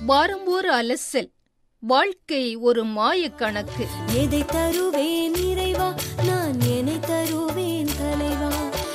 வாரம் ஒரு அலசல் வாழ்க்கை ஒரு மாயக் கணக்கு எதை தருவேன் இறைவா நான் என்னை தருவேன் தலைவா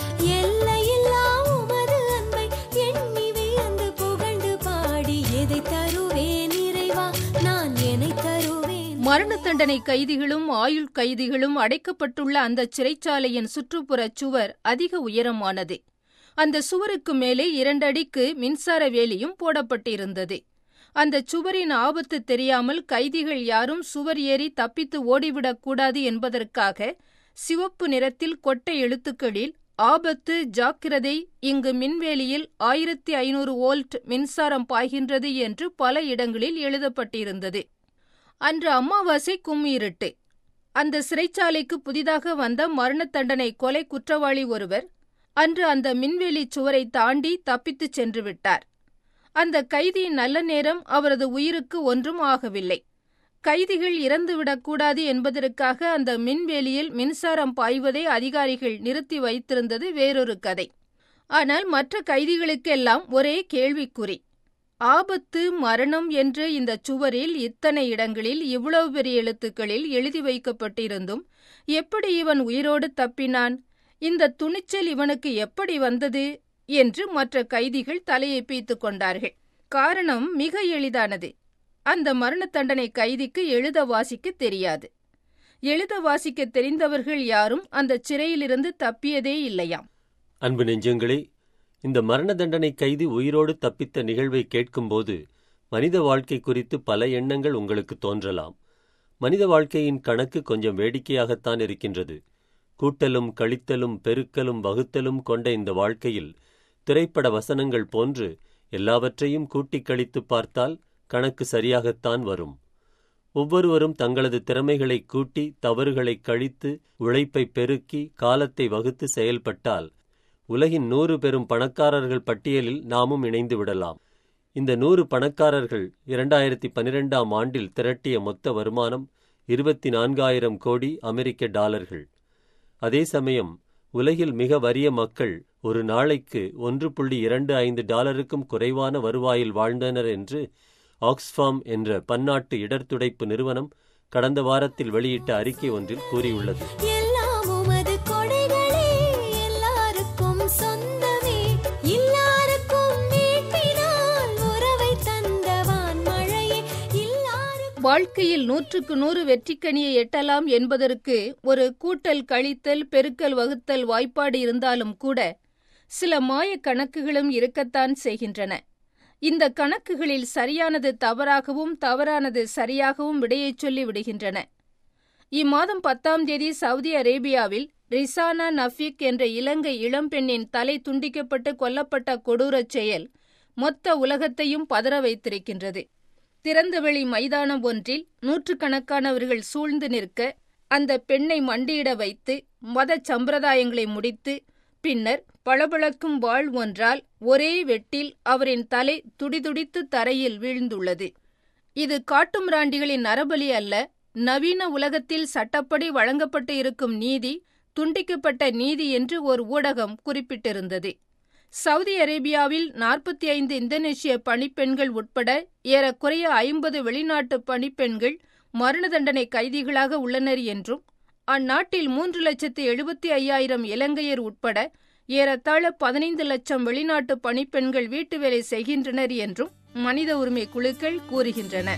எல்லையில்லா உமது அன்பை எண்ணி வியந்து புகழ்ந்து பாடி எதை தருவேன் இறைவா நான் என்னை தருவேன் மரண தண்டனை கைதிகளும் ஆயுள் கைதிகளும் அடைக்கப்பட்டுள்ள அந்த சிறைச்சாலையின் சுற்றுப்புறச் சுவர் அதிக உயரமானது அந்த சுவருக்கு மேலே இரண்டடிக்கு மின்சார வேலியும் போடப்பட்டிருந்தது அந்த சுவரின் ஆபத்து தெரியாமல் கைதிகள் யாரும் சுவர் ஏறி தப்பித்து ஓடிவிடக் கூடாது என்பதற்காக சிவப்பு நிறத்தில் கொட்டை எழுத்துக்களில் ஆபத்து ஜாக்கிரதை இங்கு மின்வேலியில் ஆயிரத்தி ஐநூறு வோல்ட் மின்சாரம் பாய்கின்றது என்று பல இடங்களில் எழுதப்பட்டிருந்தது அன்று அமாவாசை கும்மிருட்டு அந்த சிறைச்சாலைக்கு புதிதாக வந்த மரண தண்டனை கொலை குற்றவாளி ஒருவர் அன்று அந்த மின்வேலி சுவரை தாண்டி தப்பித்துச் சென்று விட்டார் அந்த கைதியின் நல்ல நேரம் அவரது உயிருக்கு ஒன்றும் ஆகவில்லை கைதிகள் இறந்துவிடக்கூடாது என்பதற்காக அந்த மின்வேலியில் மின்சாரம் பாய்வதை அதிகாரிகள் நிறுத்தி வைத்திருந்தது வேறொரு கதை ஆனால் மற்ற கைதிகளுக்கெல்லாம் ஒரே கேள்விக்குறி ஆபத்து மரணம் என்று இந்த சுவரில் இத்தனை இடங்களில் இவ்வளவு பெரிய எழுத்துக்களில் எழுதி வைக்கப்பட்டிருந்தும் எப்படி இவன் உயிரோடு தப்பினான் இந்த துணிச்சல் இவனுக்கு எப்படி வந்தது என்று மற்ற கைதிகள் தலையை பீத்துக் கொண்டார்கள் காரணம் மிக எளிதானது அந்த மரண தண்டனை கைதிக்கு எழுத வாசிக்க தெரியாது எழுத வாசிக்க தெரிந்தவர்கள் யாரும் அந்த சிறையிலிருந்து தப்பியதே இல்லையாம் அன்பு நெஞ்சங்களே இந்த மரண தண்டனை கைதி உயிரோடு தப்பித்த நிகழ்வை கேட்கும்போது மனித வாழ்க்கை குறித்து பல எண்ணங்கள் உங்களுக்கு தோன்றலாம் மனித வாழ்க்கையின் கணக்கு கொஞ்சம் வேடிக்கையாகத்தான் இருக்கின்றது கூட்டலும் கழித்தலும் பெருக்கலும் வகுத்தலும் கொண்ட இந்த வாழ்க்கையில் திரைப்பட வசனங்கள் போன்று எல்லாவற்றையும் கூட்டிக் கழித்துப் பார்த்தால் கணக்கு சரியாகத்தான் வரும் ஒவ்வொருவரும் தங்களது திறமைகளை கூட்டி தவறுகளை கழித்து உழைப்பை பெருக்கி காலத்தை வகுத்து செயல்பட்டால் உலகின் நூறு பெரும் பணக்காரர்கள் பட்டியலில் நாமும் இணைந்து விடலாம் இந்த நூறு பணக்காரர்கள் இரண்டாயிரத்தி பனிரெண்டாம் ஆண்டில் திரட்டிய மொத்த வருமானம் இருபத்தி நான்காயிரம் கோடி அமெரிக்க டாலர்கள் அதே சமயம் உலகில் மிக வறிய மக்கள் ஒரு நாளைக்கு ஒன்று புள்ளி இரண்டு ஐந்து டாலருக்கும் குறைவான வருவாயில் வாழ்ந்தனர் என்று ஆக்ஸ்ஃபார்ம் என்ற பன்னாட்டு இடர்துடைப்பு நிறுவனம் கடந்த வாரத்தில் வெளியிட்ட அறிக்கை ஒன்றில் கூறியுள்ளது எல்லாம் உமது கொடைகளே எல்லாருக்கும் சொந்தமே எல்லாருக்கும் மீட்பினால் உறவை தந்தவான் மழையே எல்லாருக்கும் வாழ்க்கையில் நூற்றுக்கு நூறு வெற்றிக்கனியை எட்டலாம் என்பதற்கு ஒரு கூட்டல் கழித்தல் பெருக்கல் வகுத்தல் வாய்ப்பாடு இருந்தாலும் கூட சில மாயக் கணக்குகளும் இருக்கத்தான் செய்கின்றன இந்த கணக்குகளில் சரியானது தவறாகவும் தவறானது சரியாகவும் விடையைச் சொல்லி விடுகின்றன இம்மாதம் பத்தாம் தேதி சவுதி அரேபியாவில் ரிசானா நஃபிக் என்ற இலங்கை இளம்பெண்ணின் தலை துண்டிக்கப்பட்டு கொல்லப்பட்ட கொடூரச் செயல் மொத்த உலகத்தையும் பதற வைத்திருக்கின்றது திறந்தவெளி மைதானம் ஒன்றில் நூற்றுக்கணக்கானவர்கள் சூழ்ந்து நிற்க அந்த பெண்ணை மண்டியிட வைத்து மத சம்பிரதாயங்களை முடித்து பின்னர் பளபளக்கும் வாழ் ஒன்றால் ஒரே வெட்டில் அவரின் தலை துடிதுடித்து தரையில் வீழ்ந்துள்ளது இது காட்டுமிராண்டிகளின் நரபலி அல்ல நவீன உலகத்தில் சட்டப்படி வழங்கப்பட்டு இருக்கும் நீதி துண்டிக்கப்பட்ட நீதி என்று ஒரு ஊடகம் குறிப்பிட்டிருந்தது சவுதி அரேபியாவில் நாற்பத்தி ஐந்து இந்தோனேஷிய பணிப்பெண்கள் உட்பட ஏறக்குறைய ஐம்பது வெளிநாட்டு பணிப்பெண்கள் மரண தண்டனை கைதிகளாக உள்ளனர் என்றும் அந்நாட்டில் மூன்று லட்சத்து எழுபத்தி ஐயாயிரம் இலங்கையர் உட்பட ஏறத்தாழ பதினைந்து லட்சம் வெளிநாட்டு பணிப்பெண்கள் வீட்டு வேலை செய்கின்றனர் என்றும் மனித உரிமை குழுக்கள் கூறுகின்றன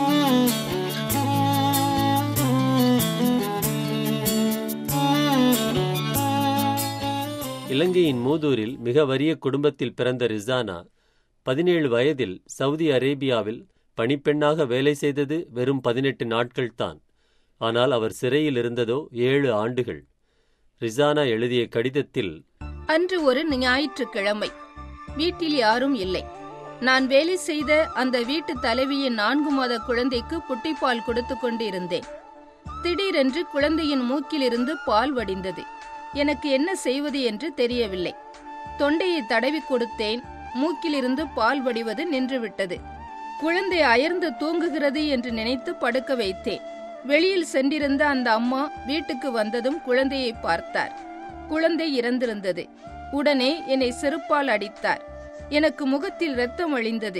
இலங்கையின் மூதூரில் மிக வறிய குடும்பத்தில் பிறந்த ரிசானா பதினேழு வயதில் சவுதி அரேபியாவில் பணிப்பெண்ணாக வேலை செய்தது வெறும் பதினெட்டு நாட்கள்தான் ஆனால் அவர் சிறையில் இருந்ததோ ஏழு ஆண்டுகள் ரிசானா எழுதிய கடிதத்தில் அன்று ஒரு ஞாயிற்றுக்கிழமை வீட்டில் யாரும் இல்லை நான் வேலை செய்த அந்த வீட்டு தலைவியின் நான்கு மாத குழந்தைக்கு புட்டிப்பால் கொடுத்து கொண்டிருந்தேன் திடீரென்று குழந்தையின் மூக்கிலிருந்து பால் வடிந்தது எனக்கு என்ன செய்வது என்று தெரியவில்லை தொண்டையை தடவி கொடுத்தேன் மூக்கிலிருந்து பால் வடிவது நின்றுவிட்டது குழந்தை அயர்ந்து தூங்குகிறது என்று நினைத்து படுக்க வைத்தேன் வெளியில் சென்றிருந்த அந்த அம்மா வீட்டுக்கு வந்ததும் குழந்தையை பார்த்தார் குழந்தை இறந்திருந்தது உடனே என்னை செருப்பால் அடித்தார் எனக்கு முகத்தில் இரத்தம் வழிந்தது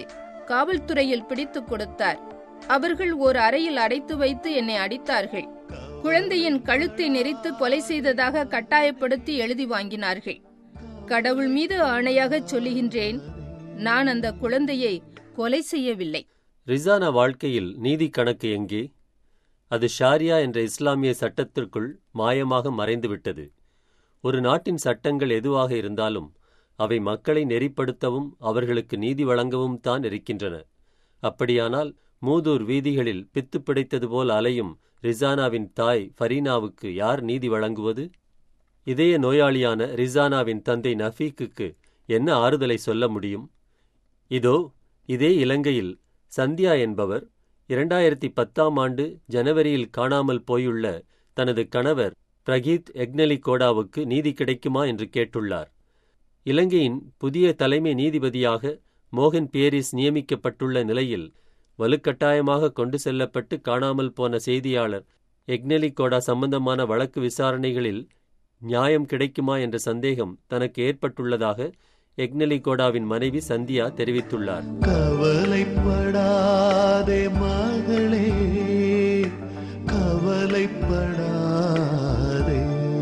காவல்துறையில் பிடித்துக் கொடுத்தார் அவர்கள் ஓர் அறையில் அடைத்து வைத்து என்னை அடித்தார்கள் குழந்தையின் கழுத்தை நெரித்து கொலை செய்ததாக கட்டாயப்படுத்தி எழுதி வாங்கினார்கள் கடவுள் மீது ஆணையாகச் சொல்லுகின்றேன் நான் அந்த குழந்தையை கொலை செய்யவில்லை ரிசானா வாழ்க்கையில் நீதி கணக்கு எங்கே அது ஷாரியா என்ற இஸ்லாமிய சட்டத்திற்குள் மாயமாக மறைந்துவிட்டது ஒரு நாட்டின் சட்டங்கள் எதுவாக இருந்தாலும் அவை மக்களை நெறிப்படுத்தவும் அவர்களுக்கு நீதி வழங்கவும் தான் இருக்கின்றன அப்படியானால் மூதூர் வீதிகளில் பித்து பிடித்தது போல் அலையும் ரிசானாவின் தாய் ஃபரீனாவுக்கு யார் நீதி வழங்குவது இதய நோயாளியான ரிசானாவின் தந்தை நஃபீக்குக்கு என்ன ஆறுதலை சொல்ல முடியும் இதோ இதே இலங்கையில் சந்தியா என்பவர் இரண்டாயிரத்தி பத்தாம் ஆண்டு ஜனவரியில் காணாமல் போயுள்ள தனது கணவர் பிரகீத் எக்னலிகோடாவுக்கு நீதி கிடைக்குமா என்று கேட்டுள்ளார் இலங்கையின் புதிய தலைமை நீதிபதியாக மோகன் பியரிஸ் நியமிக்கப்பட்டுள்ள நிலையில் வலுக்கட்டாயமாக கொண்டு செல்லப்பட்டு காணாமல் போன செய்தியாளர் எக்னலிகோடா சம்பந்தமான வழக்கு விசாரணைகளில் நியாயம் கிடைக்குமா என்ற சந்தேகம் தனக்கு ஏற்பட்டுள்ளதாக எக்னலிகோடாவின் மனைவி சந்தியா தெரிவித்துள்ளார் கவலைப்படாதே மகளே கவலைப்படாதே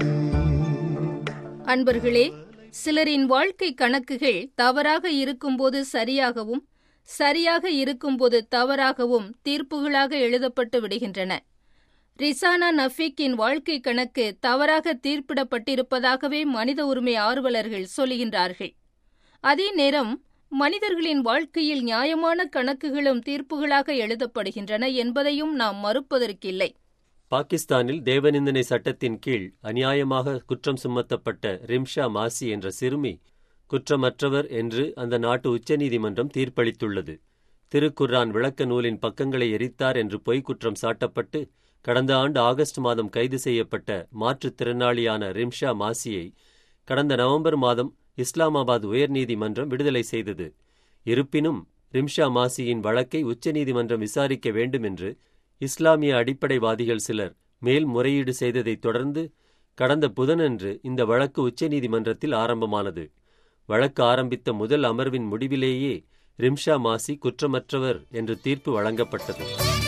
அன்பர்களே சிலரின் வாழ்க்கை கணக்குகள் தவறாக இருக்கும்போது சரியாகவும் சரியாக இருக்கும்போது தவறாகவும் தீர்ப்புகளாக எழுதப்பட்டு விடுகின்றன ரிசானா நஃபீக்கின் வாழ்க்கை கணக்கு தவறாக தீர்ப்பிடப்பட்டிருப்பதாகவே மனித உரிமை ஆர்வலர்கள் சொல்லுகின்றார்கள் அதே நேரம் மனிதர்களின் வாழ்க்கையில் நியாயமான கணக்குகளும் தீர்ப்புகளாக எழுதப்படுகின்றன என்பதையும் நாம் மறுப்பதற்கில்லை பாகிஸ்தானில் தேவநிந்தனை சட்டத்தின் கீழ் அநியாயமாக குற்றம் சுமத்தப்பட்ட ரிம்ஷா மாசி என்ற சிறுமி குற்றமற்றவர் என்று அந்த நாட்டு உச்சநீதிமன்றம் தீர்ப்பளித்துள்ளது திருக்குர்ஆன் விளக்க நூலின் பக்கங்களை எரித்தார் என்று பொய் குற்றம் சாட்டப்பட்டு கடந்த ஆண்டு ஆகஸ்ட் மாதம் கைது செய்யப்பட்ட மாற்றுத்திறனாளியான ரிம்ஷா மாசியை கடந்த நவம்பர் மாதம் இஸ்லாமாபாத் உயர்நீதிமன்றம் விடுதலை செய்தது இருப்பினும் ரிம்ஷா மாசியின் வழக்கை உச்சநீதிமன்றம் விசாரிக்க வேண்டும் என்று இஸ்லாமிய அடிப்படைவாதிகள் சிலர் மேல்முறையீடு செய்ததைத் தொடர்ந்து கடந்த புதனன்று இந்த வழக்கு உச்சநீதிமன்றத்தில் ஆரம்பமானது வழக்கு ஆரம்பித்த முதல் அமர்வின் முடிவிலேயே ரிம்ஷா மாசி குற்றமற்றவர் என்று தீர்ப்பு வழங்கப்பட்டது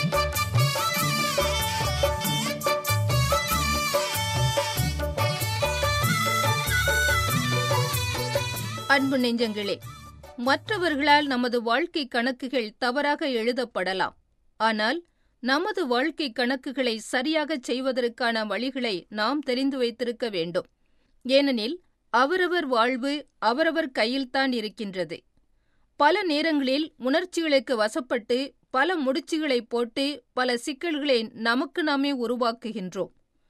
அன்பு நெஞ்சங்களே மற்றவர்களால் நமது வாழ்க்கை கணக்குகள் தவறாக எழுதப்படலாம் ஆனால் நமது வாழ்க்கை கணக்குகளை சரியாகச் செய்வதற்கான வழிகளை நாம் தெரிந்து வைத்திருக்க வேண்டும் ஏனெனில் அவரவர் வாழ்வு அவரவர் கையில்தான் இருக்கின்றது பல நேரங்களில் உணர்ச்சிகளுக்கு வசப்பட்டு பல முடிச்சுகளை போட்டு பல சிக்கல்களை நமக்கு நாமே உருவாக்குகின்றோம்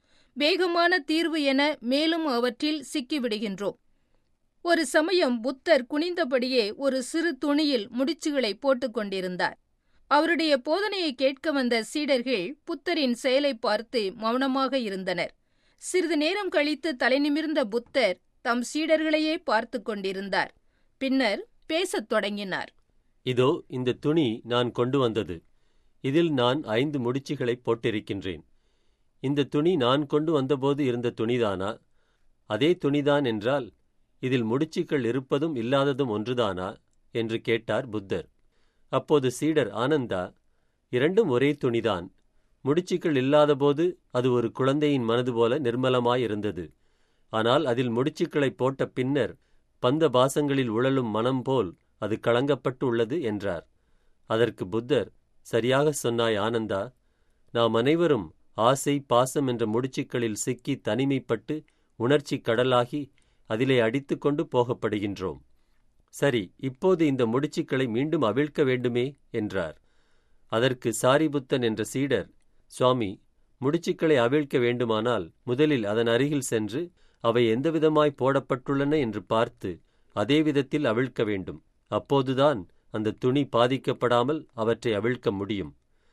வேகமான தீர்வு என மேலும் அவற்றில் சிக்கிவிடுகின்றோம் ஒரு சமயம் புத்தர் குனிந்தபடியே ஒரு சிறு துணியில் முடிச்சுகளை போட்டுக் கொண்டிருந்தார் அவருடைய போதனையை கேட்க வந்த சீடர்கள் புத்தரின் செயலை பார்த்து மௌனமாக இருந்தனர் சிறிது நேரம் கழித்து தலைநிமிர்ந்த புத்தர் தம் சீடர்களையே பார்த்து கொண்டிருந்தார் பின்னர் பேசத் தொடங்கினார் இதோ இந்த துணி நான் கொண்டு வந்தது இதில் நான் ஐந்து முடிச்சுகளை போட்டிருக்கின்றேன் இந்த துணி நான் கொண்டு வந்தபோது இருந்த துணிதானா அதே துணிதான் என்றால் இதில் முடிச்சுக்கள் இருப்பதும் இல்லாததும் ஒன்றுதானா என்று கேட்டார் புத்தர் அப்போது சீடர் ஆனந்தா இரண்டும் ஒரே துணிதான் முடிச்சுக்கள் இல்லாதபோது அது ஒரு குழந்தையின் மனது போல நிர்மலமாயிருந்தது ஆனால் அதில் முடிச்சுக்களை போட்ட பின்னர் பந்த பாசங்களில் உழலும் மனம் போல் அது களங்கப்பட்டு உள்ளது என்றார் அதற்கு புத்தர் சரியாக சொன்னாய் ஆனந்தா நாம் அனைவரும் ஆசை பாசம் என்ற முடிச்சுக்களில் சிக்கி தனிமைப்பட்டு உணர்ச்சி கடலாகி அதிலே அடித்துக்கொண்டு போகப்படுகின்றோம் சரி இப்போது இந்த முடிச்சுக்களை மீண்டும் அவிழ்க்க வேண்டுமே என்றார் அதற்கு சாரிபுத்தன் என்ற சீடர் சுவாமி முடிச்சுக்களை அவிழ்க்க வேண்டுமானால் முதலில் அதன் அருகில் சென்று அவை எந்தவிதமாய் போடப்பட்டுள்ளன என்று பார்த்து அதே விதத்தில் அவிழ்க்க வேண்டும் அப்போதுதான் அந்த துணி பாதிக்கப்படாமல் அவற்றை அவிழ்க்க முடியும்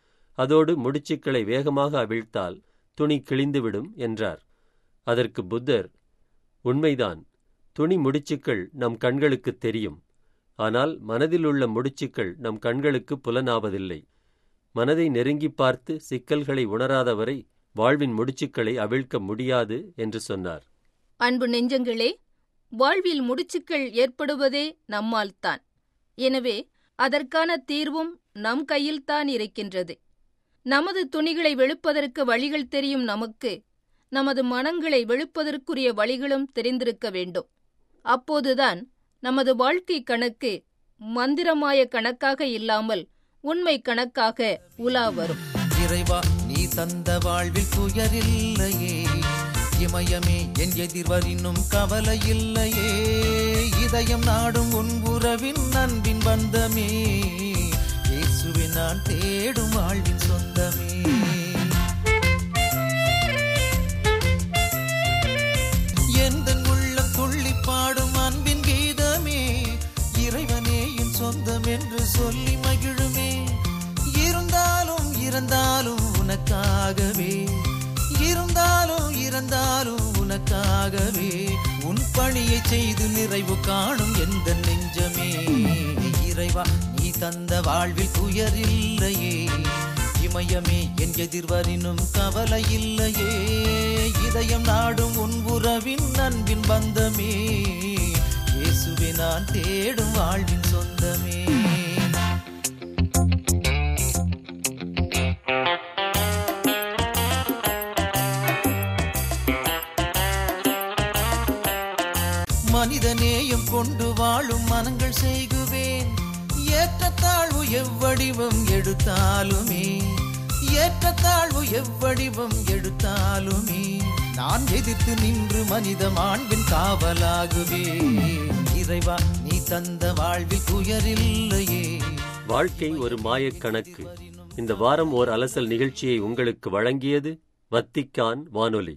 அதோடு முடிச்சுக்களை வேகமாக அவிழ்த்தால் துணி கிழிந்துவிடும் என்றார் அதற்கு புத்தர் உண்மைதான் துணி முடிச்சுக்கள் நம் கண்களுக்குத் தெரியும் ஆனால் மனதிலுள்ள முடிச்சுக்கள் நம் கண்களுக்கு புலனாவதில்லை மனதை நெருங்கிப் பார்த்து சிக்கல்களை உணராதவரை வாழ்வின் முடிச்சுக்களை அவிழ்க்க முடியாது என்று சொன்னார் அன்பு நெஞ்சங்களே வாழ்வில் முடிச்சுக்கள் ஏற்படுவதே நம்மால்தான் எனவே அதற்கான தீர்வும் நம் கையில்தான் இருக்கின்றது நமது துணிகளை வெளுப்பதற்கு வழிகள் தெரியும் நமக்கு நமது மனங்களை வெளுப்பதற்குரிய வழிகளும் தெரிந்திருக்க வேண்டும் அப்போதுதான் நமது வாழ்க்கை கணக்கு மந்திரமாய கணக்காக இல்லாமல் உண்மை கணக்காக உலா வரும் இறைவா நீ தந்த வாழ்வில் துயரில்லையே இமயமே என் எதிர்வரினும் கவலை இல்லையே இதயம் நாடும் உன் உறவின் அன்பின் பந்தமே இயேசுவே நான் தேடும் வாழ்வின் சொந்தமே எந்தன் உள்ளம் துள்ளி பாடும் அன்பின் கீதமே இறைவனே என் சொந்தம் என்று சொல்லி மகிழுமே இருந்தாலும் இறந்தாலும் உனக்காகவே இருந்தாலும் இறந்தாலும் உனக்காகவே உன் பணியை செய்து நிறைவு காணும் எந்த நெஞ்சமே இறைவா நீ தந்த வாழ்வில் துயரில்லையே இமயமே என் எதிர்வரினும் கவலை இல்லையே இதயம் நாடும் உன் உறவின் அன்பின் பந்தமே இயேசுவே நான் தேடும் வாழ்வின் சொந்தமே மனிதநேயம் கொண்டு வாழும் மனங்கள் செய்குவேன் ஏற்றத்தாழ்வு எவ்வடிவம் எடுத்தாலுமே ஏற்றத்தாழ்வு எவ்வடிவம் எடுத்தாலுமே நான் எதிர்த்து நின்று மனித மாண்பின் காவலாகுவே இறைவா நீ தந்த வாழ்வில் துயரில்லையே வாழ்க்கை ஒரு மாயக் கணக்கு இந்த வாரம் ஓர் அலசல் நிகழ்ச்சியை உங்களுக்கு வழங்கியது வத்திக்கான் வானொலி